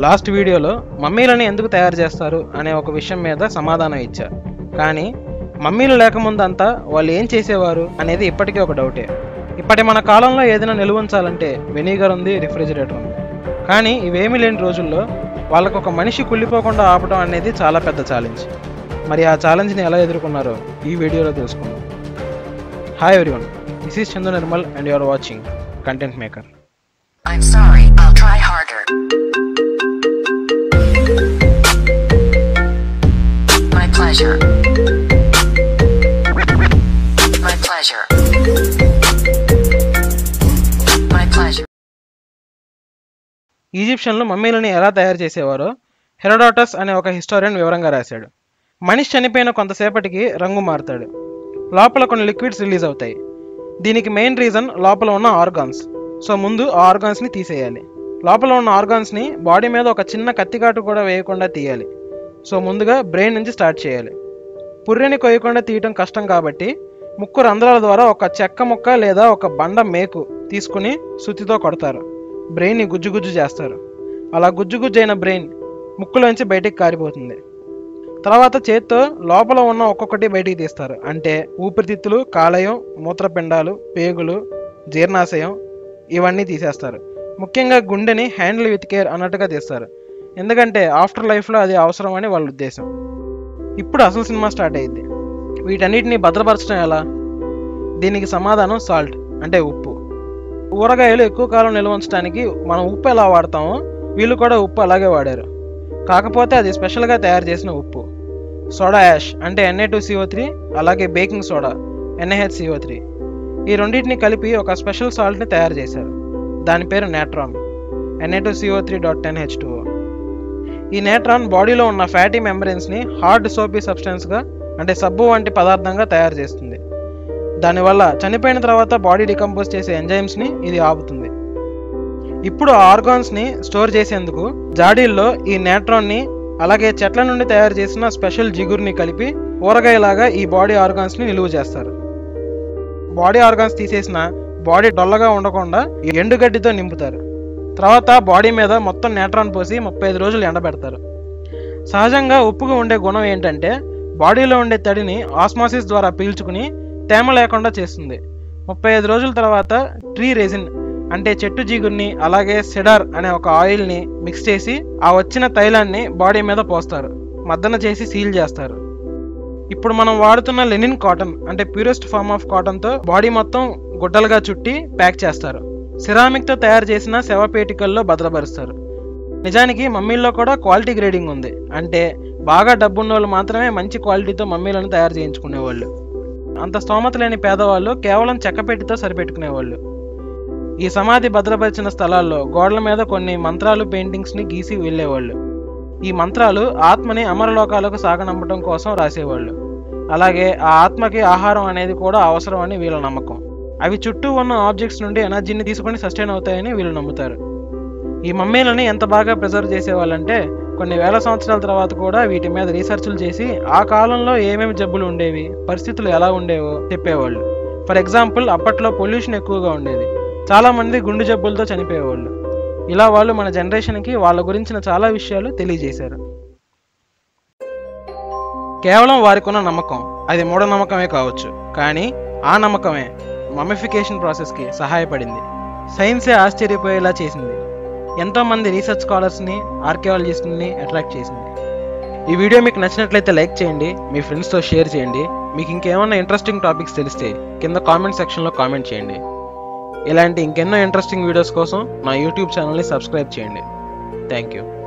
Last వీడియోలో మమ్మీలని ఎందుకు తయారు చేస్తారు అనే ఒక విషయం మీద సమాధానం ఇచ్చా కానీ మమ్మీలు లేకముందంతా వాళ్ళు ఏం చేసేవారు అనేది ఇప్పటికీ ఒక డౌటే ఇప్పటి మన కాలంలో ఏదైనా నిల్వ ఉంచాలంటే వెనిగర్ ఉంది రిఫ్రిజిరేటర్ ఉంది కానీ ఇవేమీ లేని రోజుల్లో వాళ్ళకు ఒక మనిషి కుళ్ళిపోకుండా ఆపడం అనేది చాలా పెద్ద ఛాలెంజ్ మరి ఆ ఛాలెంజ్ని ఎలా ఎదుర్కొన్నారో ఈ వీడియోలో తెలుసుకుందాం hi everyone this is Chandu Nirmal and you are watching content maker I'm sorry, I'll try harder. My pleasure. My pleasure. My pleasure. ఈజిప్షియన్లు మమ్మీలని ఎలా తయారు చేసేవారో హెరోడాటస్ అనే ఒక హిస్టోరియన్ వివరంగా రాశాడు మనిషి చనిపోయిన కొంతసేపటికి రంగు మారుతాడు లోపల కొన్ని లిక్విడ్స్ రిలీజ్ అవుతాయి దీనికి మెయిన్ రీజన్ లోపల ఉన్న ఆర్గాన్స్ సో ముందు ఆ ఆర్గాన్స్ని తీసేయాలి లోపల ఉన్న ఆర్గాన్స్ని బాడీ మీద ఒక చిన్న కత్తికాటు కూడా వేయకుండా తీయాలి సో ముందుగా బ్రెయిన్ నుంచి స్టార్ట్ చేయాలి పుర్రెని కొయ్యకుండా తీయటం కష్టం కాబట్టి ముక్కు రంధ్రాల ద్వారా ఒక చెక్క ముక్క లేదా ఒక బండ మేకు తీసుకుని సుత్తితో కొడతారు బ్రెయిన్ని గుజ్జు గుజ్జు చేస్తారు అలా గుజ్జు గుజ్జు అయిన బ్రెయిన్ ముక్కులోంచి బయటికి కారిపోతుంది తర్వాత చేత్తో లోపల ఉన్న ఒక్కొక్కటి బయటికి తీస్తారు అంటే ఊపిరితిత్తులు కాలేయం మూత్రపిండాలు పేగులు జీర్ణాశయం ఇవన్నీ తీసేస్తారు ముఖ్యంగా గుండెని హ్యాండిల్ విత్ కేర్ అన్నట్టుగా తీస్తారు ఎందుకంటే ఆఫ్టర్ లైఫ్లో అది అవసరం అని వాళ్ళ ఉద్దేశం ఇప్పుడు అసలు సినిమా స్టార్ట్ అయ్యింది వీటన్నిటిని భద్రపరచడం ఎలా దీనికి సమాధానం సాల్ట్ అంటే ఉప్పు ఊరగాయలు ఎక్కువ కాలం నిల్వ ఉంచడానికి మనం ఉప్పు ఎలా వాడతామో వీళ్ళు కూడా ఉప్పు అలాగే వాడారు కాకపోతే అది స్పెషల్గా తయారు చేసిన ఉప్పు సోడా యాష్ అంటే ఎన్ఏ టూ సిఓ త్రీ అలాగే baking soda NAH CO three ఈ రెండింటిని కలిపి ఒక స్పెషల్ సాల్ట్ని తయారు చేశారు దాని పేరు natron NA two CO three dot ten H two ఈ నేట్రాన్ బాడీలో ఉన్న ఫ్యాటీ మెంబ్రెన్స్ని హార్డ్ సోపీ సబ్స్టెన్స్గా అంటే సబ్బు వంటి పదార్థంగా తయారు చేస్తుంది దానివల్ల చనిపోయిన తర్వాత బాడీ డికంపోజ్ చేసే ఎంజైమ్స్ని ఇది ఆపుతుంది ఇప్పుడు ఆ ఆర్గాన్స్ని స్టోర్ చేసేందుకు జాడీల్లో ఈ నేట్రాన్ని అలాగే చెట్ల నుండి తయారు చేసిన స్పెషల్ జిగురుని కలిపి ఊరగాయలాగా ఈ బాడీ ఆర్గాన్స్ని నిలువ చేస్తారు బాడీ ఆర్గాన్స్ తీసేసిన బాడీ డొల్లగా ఉండకుండా ఎండుగడ్డితో నింపుతారు తర్వాత బాడీ మీద మొత్తం నేట్రాన్ పోసి ముప్పై ఐదు రోజులు ఎండబెడతారు సహజంగా ఉప్పుగా ఉండే గుణం ఏంటంటే బాడీలో ఉండే తడిని ఆస్మాసిస్ ద్వారా పీల్చుకుని తేమ లేకుండా చేస్తుంది ముప్పై ఐదు రోజుల తర్వాత ట్రీ రెజిన్ అంటే చెట్టు జిగుర్ని అలాగే సెడార్ అనే ఒక ఆయిల్ని మిక్స్ చేసి ఆ వచ్చిన తైలాన్ని బాడీ మీద పోస్తారు మద్దన చేసి సీల్ చేస్తారు ఇప్పుడు మనం వాడుతున్న లెనిన్ కాటన్ అంటే ప్యూరెస్ట్ ఫార్మ్ ఆఫ్ కాటన్తో బాడీ మొత్తం గుడ్డలుగా చుట్టి ప్యాక్ చేస్తారు సిరామిక్తో తయారు చేసిన శవపేటికల్లో భద్రపరుస్తారు నిజానికి మమ్మీల్లో కూడా క్వాలిటీ గ్రేడింగ్ ఉంది అంటే బాగా డబ్బున్న వాళ్ళు మాత్రమే మంచి క్వాలిటీతో మమ్మీలను తయారు చేయించుకునేవాళ్ళు అంత స్తోమత లేని పేదవాళ్ళు కేవలం చెక్కపెట్టితో సరిపెట్టుకునేవాళ్ళు ఈ సమాధి భద్రపరిచిన స్థలాల్లో గోడల మీద కొన్ని మంత్రాలు పెయింటింగ్స్ని గీసి వెళ్ళేవాళ్ళు ఈ మంత్రాలు ఆత్మని అమరలోకాలకు సాగనంపడం కోసం రాసేవాళ్ళు అలాగే ఆ ఆత్మకి ఆహారం అనేది కూడా అవసరం అని వీళ్ళ నమ్మకం అవి చుట్టూ ఉన్న ఆబ్జెక్ట్స్ నుండి ఎనర్జీని తీసుకొని సస్టైన్ అవుతాయని వీళ్ళు నమ్ముతారు ఈ మమ్మీలని ఎంత బాగా ప్రిజర్వ్ చేసేవాళ్ళంటే కొన్ని వేల సంవత్సరాల తర్వాత కూడా వీటి మీద రీసెర్చ్లు చేసి ఆ కాలంలో ఏమేమి జబ్బులు ఉండేవి పరిస్థితులు ఎలా ఉండేవో చెప్పేవాళ్ళు ఫర్ ఎగ్జాంపుల్ అప్పట్లో పొల్యూషన్ ఎక్కువగా ఉండేది చాలా మంది గుండె జబ్బులతో చనిపోయేవాళ్ళు ఇలా వాళ్ళు మన జనరేషన్కి వాళ్ళ గురించిన చాలా విషయాలు తెలియజేశారు కేవలం వారికి ఉన్న నమ్మకం అది మూఢనమ్మకమే కావచ్చు కానీ ఆ నమ్మకమే మమిఫికేషన్ ప్రాసెస్కి సహాయపడింది సైన్సే ఆశ్చర్యపోయేలా చేసింది ఎంతోమంది రీసెర్చ్ స్కాలర్స్ని ఆర్కియాలజిస్ట్ని అట్రాక్ట్ చేసింది ఈ వీడియో మీకు నచ్చినట్లయితే లైక్ చేయండి మీ ఫ్రెండ్స్తో షేర్ చేయండి మీకు ఇంకేమైనా ఇంట్రెస్టింగ్ టాపిక్స్ తెలిస్తే కింద కామెంట్ సెక్షన్లో కామెంట్ చేయండి ఇలాంటి ఇంకెన్నో ఇంట్రెస్టింగ్ వీడియోస్ కోసం నా యూట్యూబ్ ఛానల్ని సబ్స్క్రైబ్ చేయండి థ్యాంక్ యూ